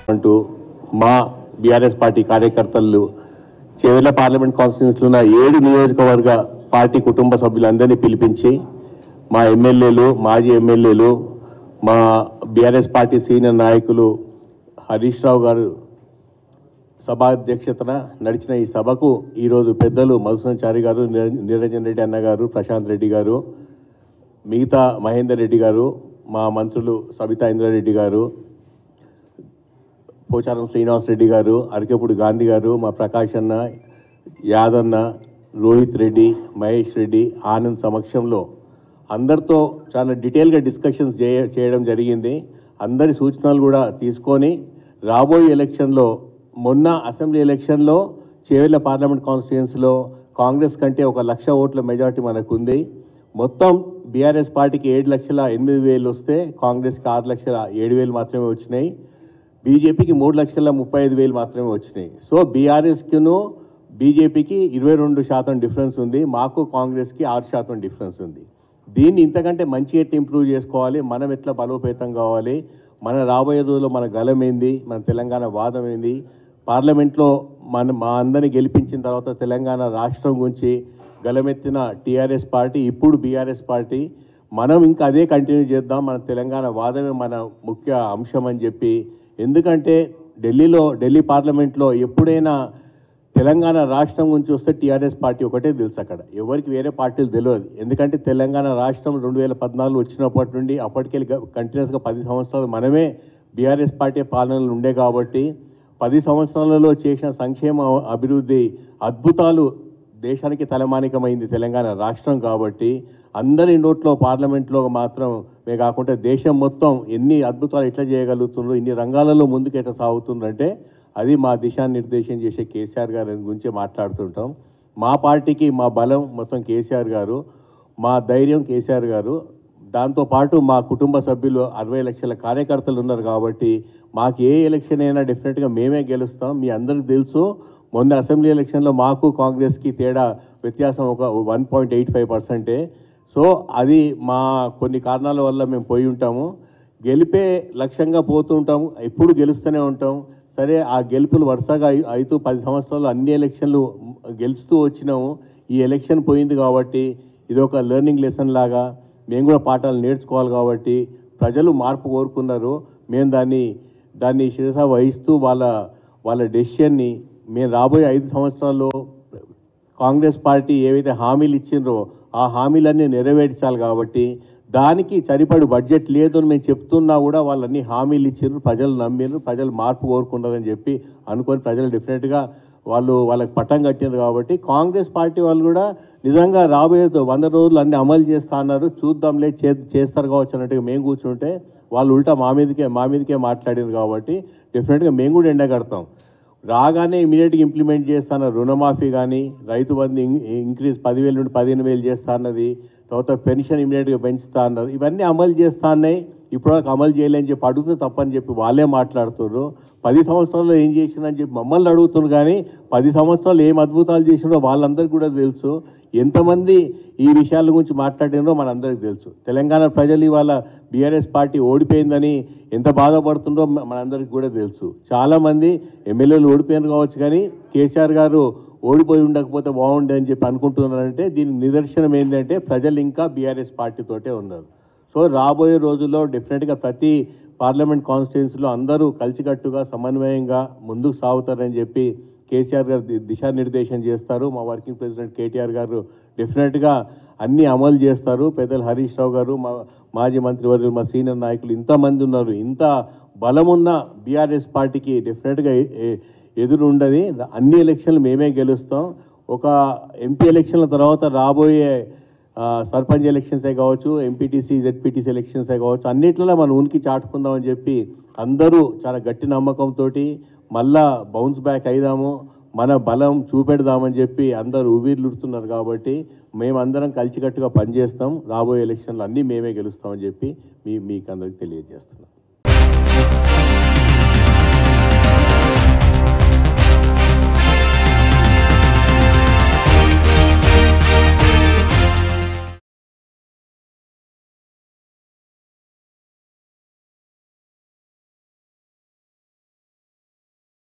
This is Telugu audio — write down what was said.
అంటూ మా బీఆర్ఎస్ పార్టీ కార్యకర్తలు చేవెళ్ల పార్లమెంట్ కాన్స్టిట్యూన్సీలో ఉన్న ఏడు నియోజకవర్గ పార్టీ కుటుంబ సభ్యులందరినీ పిలిపించి మా ఎమ్మెల్యేలు మాజీ ఎమ్మెల్యేలు మా బీఆర్ఎస్ పార్టీ సీనియర్ నాయకులు హరీష్ రావు గారు సభాధ్యక్షతన నడిచిన ఈ సభకు ఈరోజు పెద్దలు మధుసూదన్ గారు నిర- నిరంజన్ రెడ్డి అన్న గారు ప్రశాంత్ రెడ్డి గారు మిగతా మహేందర్ రెడ్డి గారు మా మంత్రులు సబితా ఇంద్రారెడ్డి గారు పోచారం శ్రీనివాస్ రెడ్డి గారు అరకెప్పుడు గాంధీ గారు మా ప్రకాష్ అన్న యాదన్న రోహిత్ రెడ్డి మహేష్ రెడ్డి ఆనంద్ సమక్షంలో అందరితో చాలా డీటెయిల్గా డిస్కషన్స్ చేయ చేయడం జరిగింది అందరి సూచనలు కూడా తీసుకొని రాబోయే ఎలక్షన్లో మొన్న అసెంబ్లీ ఎలక్షన్లో చేవెళ్ళ పార్లమెంట్ కాన్స్టిట్యుయెన్సీలో కాంగ్రెస్ కంటే ఒక లక్ష ఓట్ల మెజారిటీ మనకుంది మొత్తం బీఆర్ఎస్ పార్టీకి ఏడు లక్షల ఎనిమిది వేలు వస్తే కాంగ్రెస్కి ఆరు లక్షల ఏడు వేలు మాత్రమే వచ్చినాయి బీజేపీకి మూడు లక్షల ముప్పై ఐదు వేలు మాత్రమే వచ్చినాయి సో బీఆర్ఎస్కిను బీజేపీకి ఇరవై రెండు శాతం డిఫరెన్స్ ఉంది మాకు కాంగ్రెస్కి ఆరు శాతం డిఫరెన్స్ ఉంది దీన్ని ఇంతకంటే మంచి ఎట్లా ఇంప్రూవ్ చేసుకోవాలి మనం ఎట్లా బలోపేతం కావాలి మన రాబోయే రోజుల్లో మన గలం ఏంది మన తెలంగాణ వాదం ఏంది పార్లమెంట్లో మన మా అందరిని గెలిపించిన తర్వాత తెలంగాణ రాష్ట్రం గురించి గలమెత్తిన టీఆర్ఎస్ పార్టీ ఇప్పుడు బీఆర్ఎస్ పార్టీ మనం ఇంకా అదే కంటిన్యూ చేద్దాం మన తెలంగాణ వాదమే మన ముఖ్య అంశం అని చెప్పి ఎందుకంటే ఢిల్లీలో ఢిల్లీ పార్లమెంట్లో ఎప్పుడైనా తెలంగాణ రాష్ట్రం గురించి వస్తే టీఆర్ఎస్ పార్టీ ఒకటే తెలుసు అక్కడ ఎవరికి వేరే పార్టీలు తెలియదు ఎందుకంటే తెలంగాణ రాష్ట్రం రెండు వేల పద్నాలుగు వచ్చినప్పటి నుండి అప్పటికెళ్ళి కంటిన్యూస్గా పది సంవత్సరాలు మనమే బీఆర్ఎస్ పార్టీ పాలనలు ఉండే కాబట్టి పది సంవత్సరాలలో చేసిన సంక్షేమ అభివృద్ధి అద్భుతాలు దేశానికి తలమానికమైంది తెలంగాణ రాష్ట్రం కాబట్టి అందరి నోట్లో పార్లమెంట్లో మాత్రం మే కాకుండా దేశం మొత్తం ఎన్ని అద్భుతాలు ఎట్లా చేయగలుగుతుండ్రో ఇన్ని రంగాలలో ముందుకు ఎట్లా సాగుతుందంటే అది మా దిశానిర్దేశం చేసే కేసీఆర్ గారి గురించి మాట్లాడుతుంటాం మా పార్టీకి మా బలం మొత్తం కేసీఆర్ గారు మా ధైర్యం కేసీఆర్ గారు దాంతోపాటు మా కుటుంబ సభ్యులు అరవై లక్షల కార్యకర్తలు ఉన్నారు కాబట్టి మాకు ఏ ఎలక్షన్ అయినా డెఫినెట్గా మేమే గెలుస్తాం మీ అందరికీ తెలుసు మొన్న అసెంబ్లీ ఎలక్షన్లో మాకు కాంగ్రెస్కి తేడా వ్యత్యాసం ఒక వన్ పాయింట్ ఎయిట్ ఫైవ్ పర్సెంటే సో అది మా కొన్ని కారణాల వల్ల మేము పోయి ఉంటాము గెలిపే లక్ష్యంగా పోతూ ఉంటాము ఎప్పుడు గెలుస్తూనే ఉంటాం సరే ఆ గెలుపులు వరుసగా అయి- అవుతూ పది సంవత్సరాలు అన్ని ఎలక్షన్లు గెలుస్తూ వచ్చినాము ఈ ఎలక్షన్ పోయింది కాబట్టి ఇది ఒక లెర్నింగ్ లెసన్ లాగా మేము కూడా పాఠాలు నేర్చుకోవాలి కాబట్టి ప్రజలు మార్పు కోరుకున్నారు మేము దాన్ని దాన్ని శిరస వహిస్తూ వాళ్ళ వాళ్ళ డెసిషన్ని మేము రాబోయే ఐదు సంవత్సరాల్లో కాంగ్రెస్ పార్టీ ఏవైతే హామీలు ఇచ్చిండ్రో ఆ హామీలన్నీ నెరవేర్చాలి కాబట్టి దానికి సరిపడు బడ్జెట్ లేదు అని మేము చెప్తున్నా కూడా వాళ్ళన్ని హామీలు ఇచ్చిండ్రు ప్రజలు నమ్మిండ్రు ప్రజలు మార్పు కోరుకున్నారని చెప్పి అనుకొని ప్రజలు డెఫినెట్గా వాళ్ళు వాళ్ళకి పట్టం కట్టినారు కాబట్టి కాంగ్రెస్ పార్టీ వాళ్ళు కూడా నిజంగా రాబోయే వంద రోజులు అన్ని అమలు చేస్తా అన్నారు చూద్దాంలే చే చేస్తారు కావచ్చు అన్నట్టుగా మేము కూర్చుంటే వాళ్ళు ఉల్టా మా మీదకే మా మీదకే మాట్లాడారు కాబట్టి డెఫినెట్గా మేము కూడా ఎండగడతాం రాగానే ఇమీడియట్గా ఇంప్లిమెంట్ చేస్తాన రుణమాఫీ కానీ రైతు బంధు ఇం- ఇంక్రీజ్ పదివేల నుండి పదిహేను వేలు చేస్తా అన్నది తర్వాత పెన్షన్ ఇమీడియట్గా పెంచుతా అన్నారు ఇవన్నీ అమలు చేస్తా అన్నాయి ఇప్పటివరకు అమలు చేయలేని చెప్పి అడిగితే తప్పని చెప్పి వాళ్ళే మాట్లాడుతున్నారు పది సంవత్సరాల్లో ఏం చేసిందని చెప్పి మమ్మల్ని అడుగుతున్నారు కానీ పది సంవత్సరాలు ఏం అద్భుతాలు చేసినారో వాళ్ళందరికీ కూడా తెలుసు ఎంతమంది ఈ విషయాల గురించి మాట్లాడినారో మనందరికీ తెలుసు తెలంగాణ ప్రజలు ఇవాళ బీఆర్ఎస్ పార్టీ ఓడిపోయిందని ఎంత బాధపడుతుందో మ- మనందరికీ కూడా తెలుసు చాలామంది ఎమ్మెల్యేలు ఓడిపోయారు కావచ్చు కానీ కేసీఆర్ గారు ఓడిపోయి ఉండకపోతే బాగుండే అని చెప్పి అనుకుంటున్నారంటే దీనికి నిదర్శనం ఏంటంటే ప్రజలు ఇంకా బీఆర్ఎస్ పార్టీతోటే ఉన్నారు సో రాబోయే రోజుల్లో డెఫినెట్గా ప్రతి పార్లమెంట్ కాన్స్టిట్యున్సీలో అందరూ కలిసికట్టుగా సమన్వయంగా ముందుకు సాగుతారని చెప్పి కేసీఆర్ గారు ది- దిశానిర్దేశం చేస్తారు మా వర్కింగ్ ప్రెసిడెంట్ కేటీఆర్ గారు డెఫినెట్గా అన్ని అమలు చేస్తారు పెద్దలు హరీష్ రావు గారు మా మాజీ మంత్రివర్యులు మా సీనియర్ నాయకులు ఇంతమంది ఉన్నారు ఇంత బలమున్న బీఆర్ఎస్ పార్టీకి డెఫినెట్గా ఎ- ఎ- ఎదురు ఉండదు అన్ని ఎలక్షన్లు మేమే గెలుస్తాం ఒక ఎంపీ ఎలక్షన్ల తర్వాత రాబోయే ఆ, సర్పంచ్ ఎలక్షన్సే కావచ్చు ఎంపీటీసీ జెడ్పీటీసీ ఎలక్షన్సే కావచ్చు అన్నిట్లలో మనం ఉనికి చాటుకుందామని చెప్పి అందరూ చాలా గట్టి నమ్మకంతో మళ్ళా బౌన్స్ బ్యాక్ అయిదాము మన బలం చూపెడదామని చెప్పి అందరూ ఊవిర్లుడుతున్నారు కాబట్టి మేమందరం కలిసికట్టుగా పనిచేస్తాం రాబోయే ఎలక్షన్లు అన్నీ మేమే గెలుస్తామని చెప్పి మీ మీకు అందరికి తెలియజేస్తున్నాం